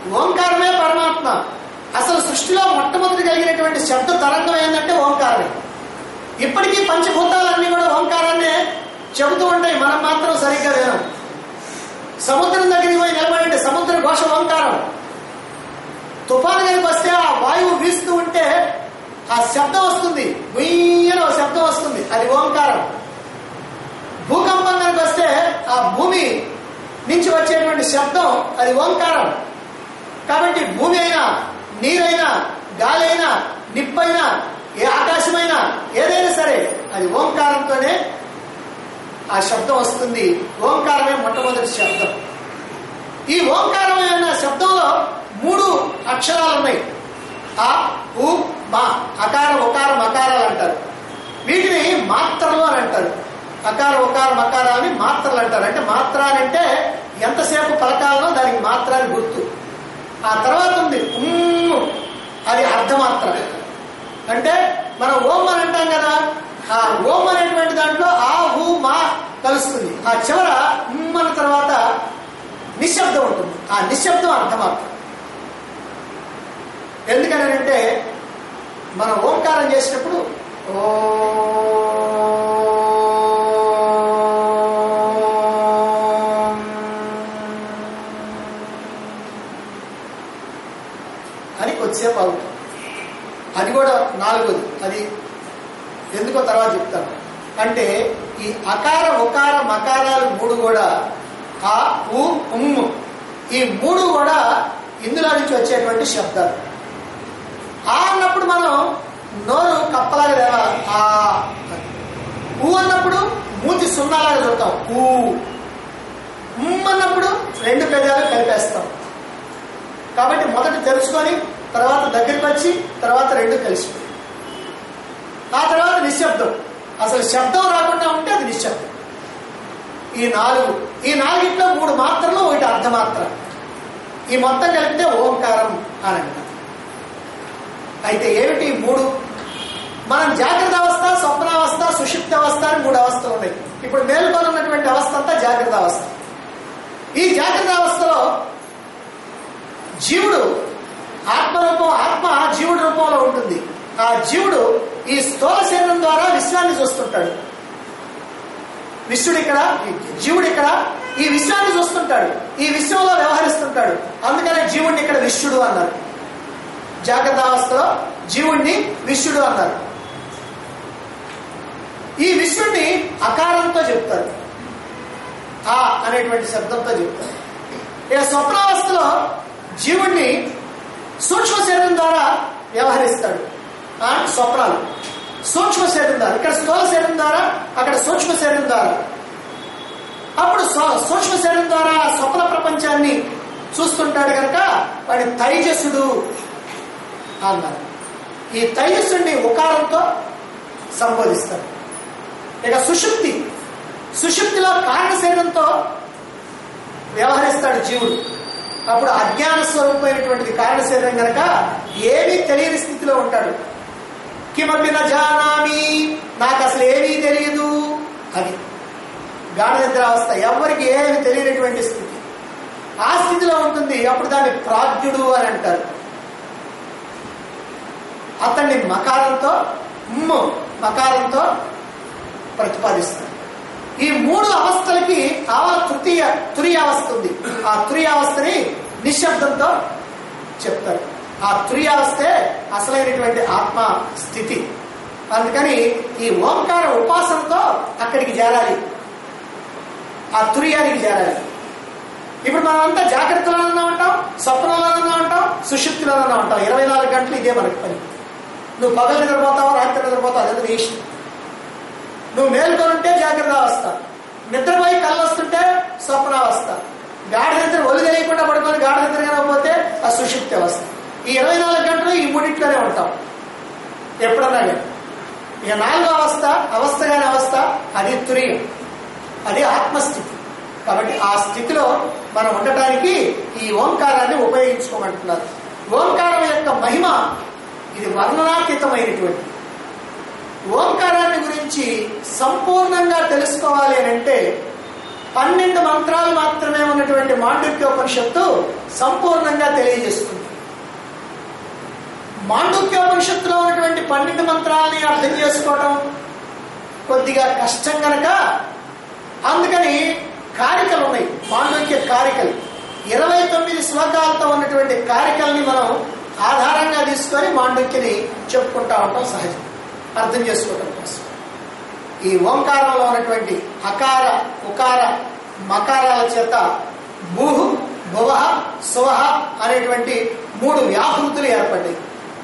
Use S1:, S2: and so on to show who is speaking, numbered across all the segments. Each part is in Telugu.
S1: ఓంకారమే పరమాత్మ అసలు సృష్టిలో మొట్టమొదటి కలిగినటువంటి శబ్ద తరంగం ఏంటంటే ఓంకారమే ఇప్పటికీ పంచభూతాలన్నీ కూడా ఓంకారాన్నే చెబుతూ ఉంటాయి మనం మాత్రం సరిగ్గా వినం సముద్రం దగ్గరికి పోయి నిలబడండి సముద్ర ఘోష ఓంకారం తుఫాను కనుక వస్తే ఆ వాయువు వీస్తూ ఉంటే ఆ శబ్దం వస్తుంది గుయ్యన ఒక శబ్దం వస్తుంది అది ఓంకారం భూకంపం కనుక వస్తే ఆ భూమి నుంచి వచ్చేటువంటి శబ్దం అది ఓంకారం కాబట్టి భూమి అయినా నీరైనా గాలి అయినా నిప్పైనా ఏ ఆకాశమైనా ఏదైనా సరే అది ఓంకారంతోనే ఆ శబ్దం వస్తుంది ఓంకారమే మొట్టమొదటి శబ్దం ఈ ఓంకారమైన శబ్దంలో మూడు అక్షరాలు ఉన్నాయి ఆ ఉ మా అకార ఉకారం అకారాలు అంటారు వీటిని మాత్రలు అని అంటారు అకార ఉకారం అకారాలని మాత్రలు అంటారు అంటే మాత్ర అని అంటే ఎంతసేపు పలకాలనో దానికి మాత్ర అని గుర్తు ఆ తర్వాత ఉంది ఉమ్ము అది అర్ధమాత్ర అంటే మనం ఓం అని అంటాం కదా ఆ ఓం అనేటువంటి దాంట్లో ఆ ఊ మా కలుస్తుంది ఆ చివర ఉమ్ అన్న తర్వాత నిశ్శబ్దం ఉంటుంది ఆ నిశ్శబ్దం అర్థమాత్రం ఎందుకనంటే మనం ఓంకారం చేసినప్పుడు ఓం అని కొద్దిసేపు అవుతుంది అది కూడా నాలుగోది అది ఎందుకో తర్వాత చెప్తాను అంటే ఈ అకార ఉకార మకారాలు మూడు కూడా ఆ ఉ ఉమ్ము ఈ మూడు కూడా ఇందులో నుంచి వచ్చేటువంటి శబ్దాలు ఆ అన్నప్పుడు మనం నోరు కప్పలాగా లేవాలి ఆ ఊ అన్నప్పుడు మూతి సున్నాలాగా చూస్తాం ఊ ఉమ్ అన్నప్పుడు రెండు పెదాలు కలిపేస్తాం కాబట్టి మొదట తెలుసుకొని తర్వాత దగ్గరికి వచ్చి తర్వాత రెండు కలిసిపోయి ఆ తర్వాత నిశ్శబ్దం అసలు శబ్దం రాకుండా ఉంటే అది నిశ్శబ్దం ఈ నాలుగు ఈ నాలుగిట్లో మూడు మాత్రలు ఒకటి అర్ధమాత్ర ఈ మొత్తం కలిపితే ఓంకారం అని అంటారు అయితే ఏమిటి ఈ మూడు మనం జాగ్రత్త అవస్థ స్వప్నావస్థ సుషిప్త అవస్థ అని మూడు అవస్థలు ఉన్నాయి ఇప్పుడు మేలుకొని ఉన్నటువంటి అవస్థ అంతా జాగ్రత్త అవస్థ ఈ జాగ్రత్త అవస్థలో జీవుడు ఆత్మరూపం ఆత్మ జీవుడి రూపంలో ఉంటుంది ఆ జీవుడు ఈ స్థూల శరీరం ద్వారా విశ్వాన్ని చూస్తుంటాడు విశ్వడు ఇక్కడ జీవుడు ఇక్కడ ఈ విశ్వాన్ని చూస్తుంటాడు ఈ విశ్వంలో వ్యవహరిస్తుంటాడు అందుకనే జీవుడిని ఇక్కడ విశ్వడు అన్నారు జాగ్రత్త అవస్థలో జీవుణ్ణి విశ్వడు అన్నారు ఈ విశ్వడిని అకారంతో చెప్తారు ఆ అనేటువంటి శబ్దంతో చెప్తారు ఇక స్వప్నావస్థలో జీవుణ్ణి సూక్ష్మ శరీరం ద్వారా వ్యవహరిస్తాడు ఆ స్వప్నాలు సూక్ష్మ శరీరం ద్వారా ఇక్కడ స్థూల శరీరం ద్వారా అక్కడ సూక్ష్మ శరీరం ద్వారా అప్పుడు స్వ- సూక్ష్మ శరీరం ద్వారా స్వప్న ప్రపంచాన్ని చూస్తుంటాడు కనుక వాడి తైజస్సుడు అన్నారు ఈ తైజస్సుని ఉకారంతో సంబోధిస్తారు ఇక సుషుప్తి సుషుప్తిలో కారణ శరీరంతో వ్యవహరిస్తాడు జీవుడు అప్పుడు అజ్ఞాన స్వరూపమైనటువంటిది కారణ శరీరం కనుక ఏమీ తెలియని స్థితిలో ఉంటాడు కిమపి న జానామి నాకు అసలు ఏమీ తెలియదు అది గాఢ నిద్రావస్థ ఎవరికి ఏమి తెలియనటువంటి స్థితి ఆ స్థితిలో ఉంటుంది అప్పుడు దాన్ని ప్రాజ్ఞుడు అని అంటారు అతన్ని మకారంతో ఉమ్ము మకారంతో ప్రతిపాదిస్తారు ఈ మూడు అవస్థలకి ఆ తృతీయ తురియ అవస్థ ఉంది ఆ తురియ అవస్థని నిశ్శబ్దంతో చెప్తారు ఆ తురియావస్థే అసలైనటువంటి ఆత్మ స్థితి అందుకని ఈ ఓంకార ఉపాసనతో అక్కడికి చేరాలి ఆ తురియానికి చేరాలి ఇప్పుడు మనం అంతా జాగ్రత్తలోనన్నా ఉంటాం స్వప్నంలోనన్నా ఉంటాం సుషుప్తిలోనన్నా ఉంటాం ఇరవై నాలుగు గంటలు ఇదే మనకి పని నువ్వు పగలు నిద్రపోతావు రాత్రి నిద్రపోతావు అదే నీ ఇష్టం నువ్వు మేల్కొని ఉంటే జాగ్రత్త అవస్థ నిద్రపోయి కళ్ళు వస్తుంటే స్వప్నావస్థ గాఢ నిద్ర ఒళ్ళు తెలియకుండా పడుకొని గాఢ నిద్ర కనకపోతే ఆ సుషుప్తి అవస్థ ఈ ఇరవై నాలుగు గంటలు ఈ మూడింట్లోనే ఉంటాం ఎప్పుడన్నా కానీ ఇక నాలుగో అవస్థ అవస్థ కాని అవస్థ అది తురియం అది ఆత్మస్థితి కాబట్టి ఆ స్థితిలో మనం ఉండటానికి ఈ ఓంకారాన్ని ఉపయోగించుకోమంటున్నారు ఓంకారం యొక్క మహిమ ఇది వర్ణనాతీతమైనటువంటి ఓంకారాన్ని గురించి సంపూర్ణంగా తెలుసుకోవాలి అని అంటే పన్నెండు మంత్రాలు మాత్రమే ఉన్నటువంటి మాండుక్యోపనిషత్తు సంపూర్ణంగా తెలియజేస్తుంది మాండుక్యోపనిషత్తులో ఉన్నటువంటి పన్నెండు మంత్రాలని అర్థం చేసుకోవడం కొద్దిగా కష్టం గనక అందుకని కారికలు ఉన్నాయి మాండవ్య కారికలు ఇరవై తొమ్మిది శ్లోకాలతో ఉన్నటువంటి కారికల్ని మనం ఆధారంగా తీసుకొని మాండవ్యని చెప్పుకుంటా ఉంటాం సహజం అర్థం చేసుకోవటం కోసం ఈ ఓంకారంలో ఉన్నటువంటి అకార ఉకార మకారాల చేత భూహు భువహ సువహ అనేటువంటి మూడు వ్యాహృతులు ఏర్పడ్డాయి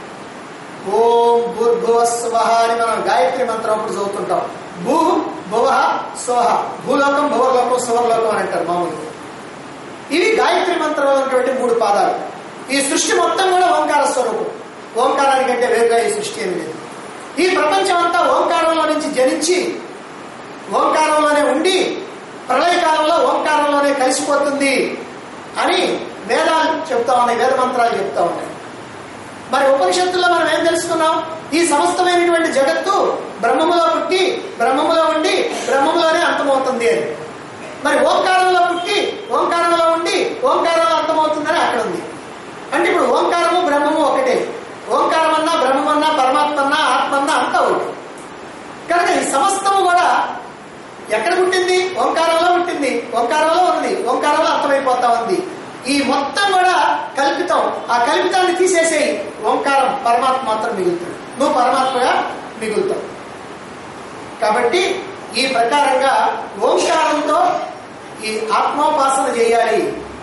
S1: ఓం భూర్భువ స్వహ అని మనం గాయత్రి మంత్రం అప్పుడు చదువుతుంటాం భూ భువ స్వహ భూలోకం భువర్లోకం సువర్లోకం అని అంటారు మామూలుగా ఇవి గాయత్రి మంత్రంలో ఉన్నటువంటి మూడు పాదాలు ఈ సృష్టి మొత్తం కూడా ఓంకార స్వరూపం ఓంకారానికంటే వేరుగా ఈ సృష్టి ఏమి లేదు ఈ ప్రపంచం అంతా ఓంకారంలో నుంచి జనించి ఓంకారంలోనే ఉండి ప్రళయకాలంలో ఓంకారంలోనే కలిసిపోతుంది అని వేదాలు చెప్తా ఉన్నాయి వేద మంత్రాలు చెప్తా ఉన్నాయి మరి ఉపనిషత్తుల్లో మనం ఏం తెలుసుకున్నాం ఈ సమస్తమైనటువంటి జగత్తు బ్రహ్మములో పుట్టి బ్రహ్మములో ఉండి బ్రహ్మములోనే అంతమవుతుంది అని మరి ఓంకారంలో పుట్టి ఓంకారంలో ఉండి ఓంకారంలో అంతమవుతుందని అక్కడ ఉంది అంటే ఇప్పుడు ఓంకారము బ్రహ్మము ఒకటే ఓంకారం అన్నా బ్రహ్మమన్నా పరమాత్మ అన్నా ఆత్మ అన్నా అంతా ఒకటి కనుక ఈ సమస్తము కూడా ఎక్కడ పుట్టింది ఓంకారంలో పుట్టింది ఓంకారంలో ఉంది ఓంకారంలో అర్థమైపోతా ఉంది ఈ మొత్తం కూడా కల్పితం ఆ కల్పితాన్ని తీసేసేయి ఓంకారం పరమాత్మ మాత్రం మిగులుతాడు నువ్వు పరమాత్మగా మిగులుతావు కాబట్టి ఈ ప్రకారంగా ఓంకారంతో ఈ ఆత్మోపాసన చేయాలి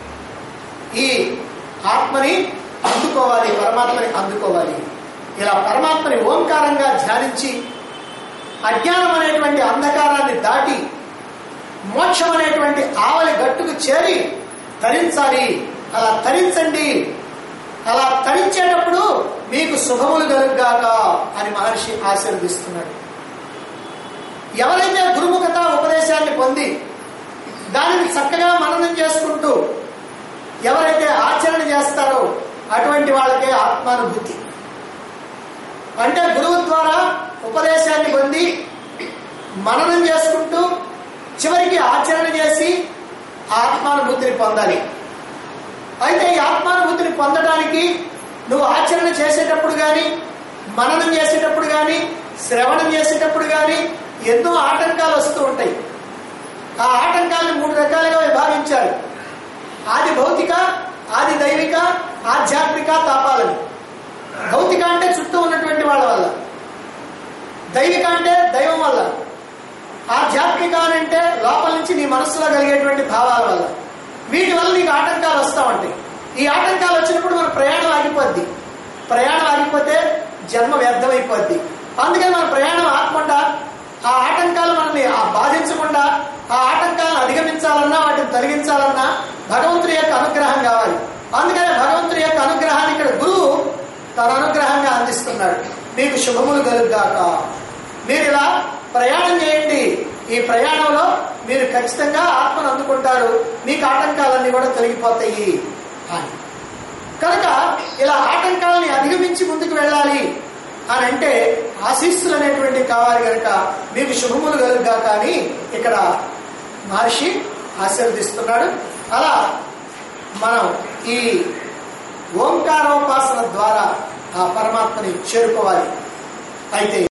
S1: ఈ ఆత్మని అందుకోవాలి పరమాత్మని అందుకోవాలి ఇలా పరమాత్మని ఓంకారంగా ధ్యానించి అజ్ఞానం అనేటువంటి అంధకారాన్ని దాటి మోక్షం అనేటువంటి ఆవలి గట్టుకు చేరి తరించాలి అలా తరించండి అలా తరించేటప్పుడు మీకు శుభములు కలుగ్గాక అని మహర్షి ఆశీర్వదిస్తున్నాడు ఎవరైతే గురుముఖత ఉపదేశాన్ని పొంది దానిని చక్కగా మననం చేసుకుంటూ ఎవరైతే ఆచరణ చేస్తారో అటువంటి వాళ్ళకే ఆత్మానుభూతి అంటే గురువు ద్వారా ఉపదేశాన్ని పొంది మననం చేసుకుంటూ చివరికి ఆచరణ చేసి ఆత్మానుభూతిని పొందాలి అయితే ఈ ఆత్మానుభూతిని పొందడానికి నువ్వు ఆచరణ చేసేటప్పుడు కానీ మననం చేసేటప్పుడు కానీ శ్రవణం చేసేటప్పుడు కానీ ఎన్నో ఆటంకాలు వస్తూ ఉంటాయి ఆ ఆటంకాలను మూడు రకాలుగా విభాగించారు ఆది భౌతిక ఆది దైవిక ఆధ్యాత్మిక తాపాలని భౌతిక అంటే చుట్టూ ఉన్నటువంటి వాళ్ళ వల్ల దైవిక అంటే దైవం వల్ల ఆధ్యాత్మిక అని అంటే లోపల నుంచి నీ మనస్సులో కలిగేటువంటి భావాల వల్ల వీటి వల్ల నీకు ఆటంకాలు వస్తా ఉంటాయి ఈ ఆటంకాలు వచ్చినప్పుడు మన ప్రయాణం ఆగిపోద్ది ప్రయాణం ఆగిపోతే జన్మ వ్యర్థమైపోద్ది అందుకని మన ప్రయాణం ఆగకుండా ఆ ఆటంకాలు మనల్ని ఆ బాధించకుండా ఆ ఆటంకాలను అధిగమించాలన్నా వాటిని తొలగించాలన్నా భగవంతుడి యొక్క అనుగ్రహం కావాలి అందుకనే భగవంతుడి యొక్క అనుగ్రహాన్ని ఇక్కడ గురువు తన అనుగ్రహంగా అందిస్తున్నాడు మీకు శుభములు కలుగాక మీరు ఇలా ప్రయాణం చేయండి ఈ ప్రయాణంలో మీరు ఖచ్చితంగా ఆత్మను అందుకుంటారు మీకు ఆటంకాలన్నీ కూడా తొలగిపోతాయి అని కనుక ఇలా ఆటంకాలని అధిగమించి ముందుకు వెళ్ళాలి అని అంటే ఆశీస్సులు అనేటువంటివి కావాలి కనుక మీకు శుభములు కలుగుగా కానీ ఇక్కడ మహర్షి ఆశీర్వదిస్తున్నాడు అలా మనం ఈ ఓంకారోపాసన ద్వారా ఆ పరమాత్మని చేరుకోవాలి అయితే